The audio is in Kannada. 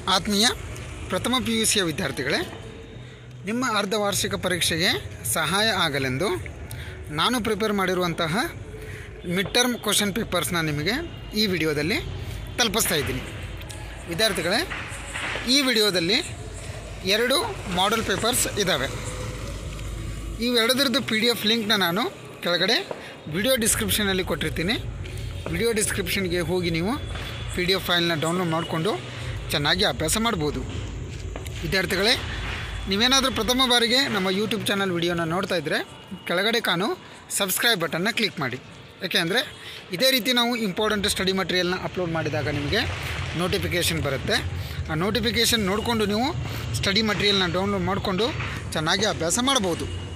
ಆತ್ಮೀಯ ಪ್ರಥಮ ಪಿ ಯು ಸಿಯ ವಿದ್ಯಾರ್ಥಿಗಳೇ ನಿಮ್ಮ ಅರ್ಧ ವಾರ್ಷಿಕ ಪರೀಕ್ಷೆಗೆ ಸಹಾಯ ಆಗಲೆಂದು ನಾನು ಪ್ರಿಪೇರ್ ಮಾಡಿರುವಂತಹ ಮಿಡ್ ಟರ್ಮ್ ಕ್ವಶನ್ ಪೇಪರ್ಸ್ನ ನಿಮಗೆ ಈ ವಿಡಿಯೋದಲ್ಲಿ ತಲುಪಿಸ್ತಾ ಇದ್ದೀನಿ ವಿದ್ಯಾರ್ಥಿಗಳೇ ಈ ವಿಡಿಯೋದಲ್ಲಿ ಎರಡು ಮಾಡೆಲ್ ಪೇಪರ್ಸ್ ಇದ್ದಾವೆ ಇವೆರಡರದ್ದು ಪಿ ಡಿ ಎಫ್ ಲಿಂಕ್ನ ನಾನು ಕೆಳಗಡೆ ವಿಡಿಯೋ ಡಿಸ್ಕ್ರಿಪ್ಷನಲ್ಲಿ ಕೊಟ್ಟಿರ್ತೀನಿ ವಿಡಿಯೋ ಡಿಸ್ಕ್ರಿಪ್ಷನ್ಗೆ ಹೋಗಿ ನೀವು ಪಿ ಡಿ ಎಫ್ ಫೈಲ್ನ ಡೌನ್ಲೋಡ್ ಮಾಡಿಕೊಂಡು ಚೆನ್ನಾಗಿ ಅಭ್ಯಾಸ ಮಾಡ್ಬೋದು ವಿದ್ಯಾರ್ಥಿಗಳೇ ನೀವೇನಾದರೂ ಪ್ರಥಮ ಬಾರಿಗೆ ನಮ್ಮ ಯೂಟ್ಯೂಬ್ ಚಾನಲ್ ವಿಡಿಯೋನ ನೋಡ್ತಾ ಇದ್ದರೆ ಕೆಳಗಡೆ ಕಾಣೋ ಸಬ್ಸ್ಕ್ರೈಬ್ ಬಟನ್ನ ಕ್ಲಿಕ್ ಮಾಡಿ ಯಾಕೆಂದರೆ ಇದೇ ರೀತಿ ನಾವು ಇಂಪಾರ್ಟೆಂಟ್ ಸ್ಟಡಿ ಮಟೀರಿಯಲ್ನ ಅಪ್ಲೋಡ್ ಮಾಡಿದಾಗ ನಿಮಗೆ ನೋಟಿಫಿಕೇಷನ್ ಬರುತ್ತೆ ಆ ನೋಟಿಫಿಕೇಷನ್ ನೋಡಿಕೊಂಡು ನೀವು ಸ್ಟಡಿ ಮಟೀರಿಯಲ್ನ ಡೌನ್ಲೋಡ್ ಮಾಡಿಕೊಂಡು ಚೆನ್ನಾಗಿ ಅಭ್ಯಾಸ ಮಾಡ್ಬೋದು